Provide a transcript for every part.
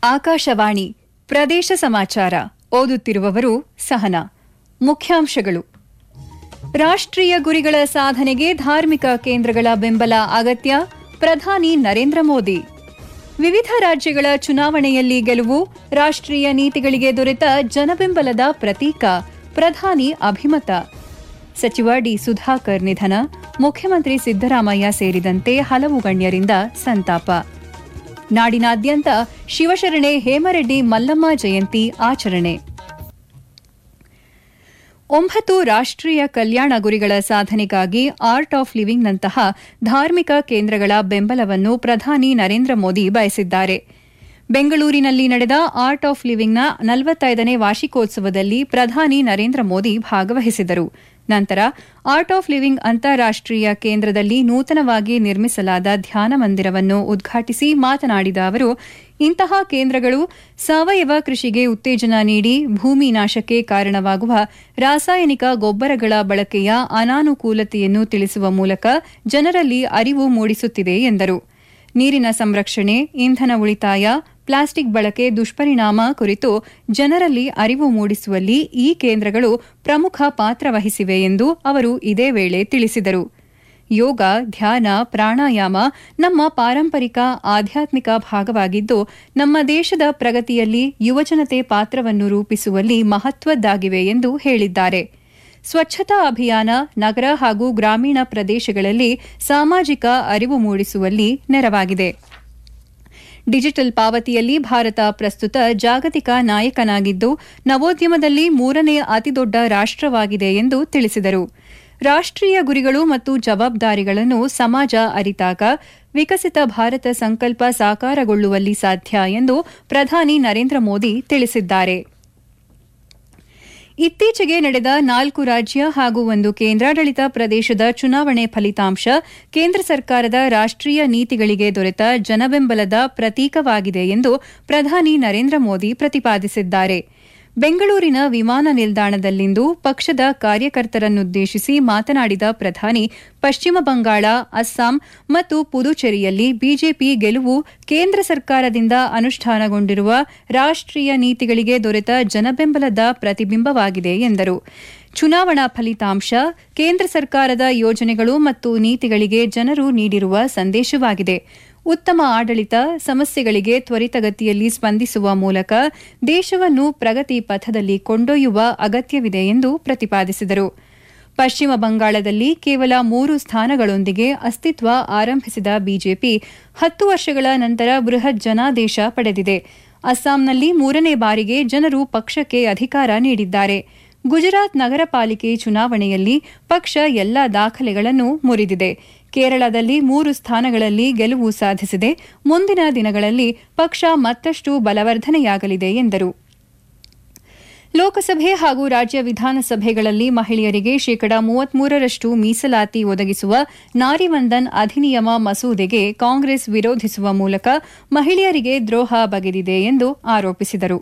ಆಕಾಶವಾಣಿ ಪ್ರದೇಶ ಸಮಾಚಾರ ಓದುತ್ತಿರುವವರು ಸಹನಾ ಮುಖ್ಯಾಂಶಗಳು ರಾಷ್ಟ್ರೀಯ ಗುರಿಗಳ ಸಾಧನೆಗೆ ಧಾರ್ಮಿಕ ಕೇಂದ್ರಗಳ ಬೆಂಬಲ ಅಗತ್ಯ ಪ್ರಧಾನಿ ನರೇಂದ್ರ ಮೋದಿ ವಿವಿಧ ರಾಜ್ಯಗಳ ಚುನಾವಣೆಯಲ್ಲಿ ಗೆಲುವು ರಾಷ್ಟ್ರೀಯ ನೀತಿಗಳಿಗೆ ದೊರೆತ ಜನಬೆಂಬಲದ ಪ್ರತೀಕ ಪ್ರಧಾನಿ ಅಭಿಮತ ಸಚಿವ ಡಿ ಸುಧಾಕರ್ ನಿಧನ ಮುಖ್ಯಮಂತ್ರಿ ಸಿದ್ದರಾಮಯ್ಯ ಸೇರಿದಂತೆ ಹಲವು ಗಣ್ಯರಿಂದ ಸಂತಾಪ ನಾಡಿನಾದ್ಯಂತ ಶಿವಶರಣೆ ಹೇಮರೆಡ್ಡಿ ಮಲ್ಲಮ್ಮ ಜಯಂತಿ ಆಚರಣೆ ಒಂಬತ್ತು ರಾಷ್ಟ್ರೀಯ ಕಲ್ಯಾಣ ಗುರಿಗಳ ಸಾಧನೆಗಾಗಿ ಆರ್ಟ್ ಆಫ್ ಲಿವಿಂಗ್ನಂತಹ ಧಾರ್ಮಿಕ ಕೇಂದ್ರಗಳ ಬೆಂಬಲವನ್ನು ಪ್ರಧಾನಿ ನರೇಂದ್ರ ಮೋದಿ ಬಯಸಿದ್ದಾರೆ ಬೆಂಗಳೂರಿನಲ್ಲಿ ನಡೆದ ಆರ್ಟ್ ಆಫ್ ಲಿವಿಂಗ್ನ ನಲವತ್ತೈದನೇ ವಾರ್ಷಿಕೋತ್ಸವದಲ್ಲಿ ಪ್ರಧಾನಿ ನರೇಂದ್ರ ಮೋದಿ ಭಾಗವಹಿಸಿದರು ನಂತರ ಆರ್ಟ್ ಆಫ್ ಲಿವಿಂಗ್ ಅಂತಾರಾಷ್ಟ್ರೀಯ ಕೇಂದ್ರದಲ್ಲಿ ನೂತನವಾಗಿ ನಿರ್ಮಿಸಲಾದ ಧ್ಯಾನ ಮಂದಿರವನ್ನು ಉದ್ಘಾಟಿಸಿ ಮಾತನಾಡಿದ ಅವರು ಇಂತಹ ಕೇಂದ್ರಗಳು ಸಾವಯವ ಕೃಷಿಗೆ ಉತ್ತೇಜನ ನೀಡಿ ಭೂಮಿ ನಾಶಕ್ಕೆ ಕಾರಣವಾಗುವ ರಾಸಾಯನಿಕ ಗೊಬ್ಬರಗಳ ಬಳಕೆಯ ಅನಾನುಕೂಲತೆಯನ್ನು ತಿಳಿಸುವ ಮೂಲಕ ಜನರಲ್ಲಿ ಅರಿವು ಮೂಡಿಸುತ್ತಿದೆ ಎಂದರು ನೀರಿನ ಸಂರಕ್ಷಣೆ ಇಂಧನ ಉಳಿತಾಯ ಪ್ಲಾಸ್ಟಿಕ್ ಬಳಕೆ ದುಷ್ಪರಿಣಾಮ ಕುರಿತು ಜನರಲ್ಲಿ ಅರಿವು ಮೂಡಿಸುವಲ್ಲಿ ಈ ಕೇಂದ್ರಗಳು ಪ್ರಮುಖ ಪಾತ್ರ ವಹಿಸಿವೆ ಎಂದು ಅವರು ಇದೇ ವೇಳೆ ತಿಳಿಸಿದರು ಯೋಗ ಧ್ಯಾನ ಪ್ರಾಣಾಯಾಮ ನಮ್ಮ ಪಾರಂಪರಿಕ ಆಧ್ಯಾತ್ಮಿಕ ಭಾಗವಾಗಿದ್ದು ನಮ್ಮ ದೇಶದ ಪ್ರಗತಿಯಲ್ಲಿ ಯುವಜನತೆ ಪಾತ್ರವನ್ನು ರೂಪಿಸುವಲ್ಲಿ ಮಹತ್ವದ್ದಾಗಿವೆ ಎಂದು ಹೇಳಿದ್ದಾರೆ ಸ್ವಚ್ಛತಾ ಅಭಿಯಾನ ನಗರ ಹಾಗೂ ಗ್ರಾಮೀಣ ಪ್ರದೇಶಗಳಲ್ಲಿ ಸಾಮಾಜಿಕ ಅರಿವು ಮೂಡಿಸುವಲ್ಲಿ ನೆರವಾಗಿದೆ ಡಿಜಿಟಲ್ ಪಾವತಿಯಲ್ಲಿ ಭಾರತ ಪ್ರಸ್ತುತ ಜಾಗತಿಕ ನಾಯಕನಾಗಿದ್ದು ನವೋದ್ಯಮದಲ್ಲಿ ಮೂರನೇ ಅತಿದೊಡ್ಡ ರಾಷ್ಟವಾಗಿದೆ ಎಂದು ತಿಳಿಸಿದರು ರಾಷ್ಟ್ರೀಯ ಗುರಿಗಳು ಮತ್ತು ಜವಾಬ್ದಾರಿಗಳನ್ನು ಸಮಾಜ ಅರಿತಾಗ ವಿಕಸಿತ ಭಾರತ ಸಂಕಲ್ಪ ಸಾಕಾರಗೊಳ್ಳುವಲ್ಲಿ ಸಾಧ್ಯ ಎಂದು ಪ್ರಧಾನಿ ನರೇಂದ್ರ ಮೋದಿ ತಿಳಿಸಿದ್ದಾರೆ ಇತ್ತೀಚೆಗೆ ನಡೆದ ನಾಲ್ಕು ರಾಜ್ಯ ಹಾಗೂ ಒಂದು ಕೇಂದ್ರಾಡಳಿತ ಪ್ರದೇಶದ ಚುನಾವಣೆ ಫಲಿತಾಂಶ ಕೇಂದ್ರ ಸರ್ಕಾರದ ರಾಷ್ಟ್ರೀಯ ನೀತಿಗಳಿಗೆ ದೊರೆತ ಜನಬೆಂಬಲದ ಪ್ರತೀಕವಾಗಿದೆ ಎಂದು ಪ್ರಧಾನಿ ನರೇಂದ್ರ ಮೋದಿ ಪ್ರತಿಪಾದಿಸಿದ್ದಾರೆ ಬೆಂಗಳೂರಿನ ವಿಮಾನ ನಿಲ್ದಾಣದಲ್ಲಿಂದು ಪಕ್ಷದ ಕಾರ್ಯಕರ್ತರನ್ನುದ್ದೇಶಿಸಿ ಮಾತನಾಡಿದ ಪ್ರಧಾನಿ ಪಶ್ಚಿಮ ಬಂಗಾಳ ಅಸ್ಸಾಂ ಮತ್ತು ಪುದುಚೇರಿಯಲ್ಲಿ ಬಿಜೆಪಿ ಗೆಲುವು ಕೇಂದ್ರ ಸರ್ಕಾರದಿಂದ ಅನುಷ್ಠಾನಗೊಂಡಿರುವ ರಾಷ್ಟ್ರೀಯ ನೀತಿಗಳಿಗೆ ದೊರೆತ ಜನಬೆಂಬಲದ ಪ್ರತಿಬಿಂಬವಾಗಿದೆ ಎಂದರು ಚುನಾವಣಾ ಫಲಿತಾಂಶ ಕೇಂದ್ರ ಸರ್ಕಾರದ ಯೋಜನೆಗಳು ಮತ್ತು ನೀತಿಗಳಿಗೆ ಜನರು ನೀಡಿರುವ ಸಂದೇಶವಾಗಿದೆ ಉತ್ತಮ ಆಡಳಿತ ಸಮಸ್ಯೆಗಳಿಗೆ ತ್ವರಿತಗತಿಯಲ್ಲಿ ಸ್ಪಂದಿಸುವ ಮೂಲಕ ದೇಶವನ್ನು ಪ್ರಗತಿ ಪಥದಲ್ಲಿ ಕೊಂಡೊಯ್ಯುವ ಅಗತ್ಯವಿದೆ ಎಂದು ಪ್ರತಿಪಾದಿಸಿದರು ಪಶ್ಚಿಮ ಬಂಗಾಳದಲ್ಲಿ ಕೇವಲ ಮೂರು ಸ್ಥಾನಗಳೊಂದಿಗೆ ಅಸ್ತಿತ್ವ ಆರಂಭಿಸಿದ ಬಿಜೆಪಿ ಹತ್ತು ವರ್ಷಗಳ ನಂತರ ಬೃಹತ್ ಜನಾದೇಶ ಪಡೆದಿದೆ ಅಸ್ಸಾಂನಲ್ಲಿ ಮೂರನೇ ಬಾರಿಗೆ ಜನರು ಪಕ್ಷಕ್ಕೆ ಅಧಿಕಾರ ನೀಡಿದ್ದಾರೆ ಗುಜರಾತ್ ನಗರ ಪಾಲಿಕೆ ಚುನಾವಣೆಯಲ್ಲಿ ಪಕ್ಷ ಎಲ್ಲಾ ದಾಖಲೆಗಳನ್ನು ಮುರಿದಿದೆ ಕೇರಳದಲ್ಲಿ ಮೂರು ಸ್ಥಾನಗಳಲ್ಲಿ ಗೆಲುವು ಸಾಧಿಸಿದೆ ಮುಂದಿನ ದಿನಗಳಲ್ಲಿ ಪಕ್ಷ ಮತ್ತಷ್ಟು ಬಲವರ್ಧನೆಯಾಗಲಿದೆ ಎಂದರು ಲೋಕಸಭೆ ಹಾಗೂ ರಾಜ್ಯ ವಿಧಾನಸಭೆಗಳಲ್ಲಿ ಮಹಿಳೆಯರಿಗೆ ಶೇಕಡಾ ಮೂವತ್ಮೂರರಷ್ಟು ಮೀಸಲಾತಿ ಒದಗಿಸುವ ನಾರಿವಂದನ್ ಅಧಿನಿಯಮ ಮಸೂದೆಗೆ ಕಾಂಗ್ರೆಸ್ ವಿರೋಧಿಸುವ ಮೂಲಕ ಮಹಿಳೆಯರಿಗೆ ದ್ರೋಹ ಬಗೆದಿದೆ ಎಂದು ಆರೋಪಿಸಿದರು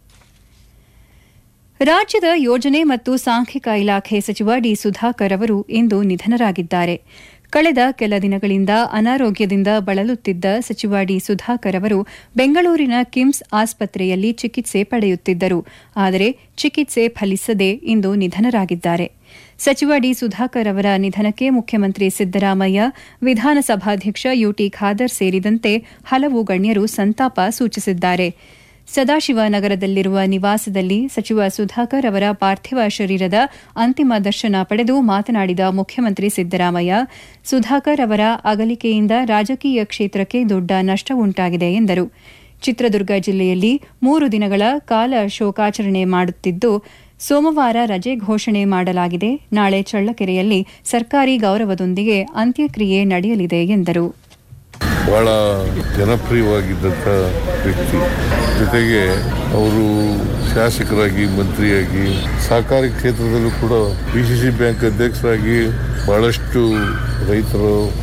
ರಾಜ್ಯದ ಯೋಜನೆ ಮತ್ತು ಸಾಂಖ್ಯಿಕ ಇಲಾಖೆ ಸಚಿವ ಡಿ ಸುಧಾಕರ್ ಅವರು ಇಂದು ನಿಧನರಾಗಿದ್ದಾರೆ ಕಳೆದ ಕೆಲ ದಿನಗಳಿಂದ ಅನಾರೋಗ್ಯದಿಂದ ಬಳಲುತ್ತಿದ್ದ ಸಚಿವ ಡಿ ಸುಧಾಕರ್ ಅವರು ಬೆಂಗಳೂರಿನ ಕಿಮ್ಸ್ ಆಸ್ಪತ್ರೆಯಲ್ಲಿ ಚಿಕಿತ್ಸೆ ಪಡೆಯುತ್ತಿದ್ದರು ಆದರೆ ಚಿಕಿತ್ಸೆ ಫಲಿಸದೆ ಇಂದು ನಿಧನರಾಗಿದ್ದಾರೆ ಸಚಿವ ಡಿ ಸುಧಾಕರ್ ಅವರ ನಿಧನಕ್ಕೆ ಮುಖ್ಯಮಂತ್ರಿ ಸಿದ್ದರಾಮಯ್ಯ ವಿಧಾನಸಭಾಧ್ಯಕ್ಷ ಯುಟಿ ಖಾದರ್ ಸೇರಿದಂತೆ ಹಲವು ಗಣ್ಯರು ಸಂತಾಪ ಸೂಚಿಸಿದ್ದಾರೆ ಸದಾಶಿವನಗರದಲ್ಲಿರುವ ನಿವಾಸದಲ್ಲಿ ಸಚಿವ ಸುಧಾಕರ್ ಅವರ ಪಾರ್ಥಿವ ಶರೀರದ ಅಂತಿಮ ದರ್ಶನ ಪಡೆದು ಮಾತನಾಡಿದ ಮುಖ್ಯಮಂತ್ರಿ ಸಿದ್ದರಾಮಯ್ಯ ಸುಧಾಕರ್ ಅವರ ಅಗಲಿಕೆಯಿಂದ ರಾಜಕೀಯ ಕ್ಷೇತ್ರಕ್ಕೆ ದೊಡ್ಡ ನಷ್ಟ ಉಂಟಾಗಿದೆ ಎಂದರು ಚಿತ್ರದುರ್ಗ ಜಿಲ್ಲೆಯಲ್ಲಿ ಮೂರು ದಿನಗಳ ಕಾಲ ಶೋಕಾಚರಣೆ ಮಾಡುತ್ತಿದ್ದು ಸೋಮವಾರ ರಜೆ ಘೋಷಣೆ ಮಾಡಲಾಗಿದೆ ನಾಳೆ ಚಳ್ಳಕೆರೆಯಲ್ಲಿ ಸರ್ಕಾರಿ ಗೌರವದೊಂದಿಗೆ ಅಂತ್ಯಕ್ರಿಯೆ ನಡೆಯಲಿದೆ ಎಂದರು ಬಹಳ ಜನಪ್ರಿಯವಾಗಿದ್ದಂಥ ವ್ಯಕ್ತಿ ಜೊತೆಗೆ ಅವರು ಶಾಸಕರಾಗಿ ಮಂತ್ರಿಯಾಗಿ ಸಹಕಾರಿ ಕ್ಷೇತ್ರದಲ್ಲೂ ಕೂಡ ಪಿಸಿಸಿ ಬ್ಯಾಂಕ್ ಅಧ್ಯಕ್ಷರಾಗಿ ಬಹಳಷ್ಟು ರೈತರು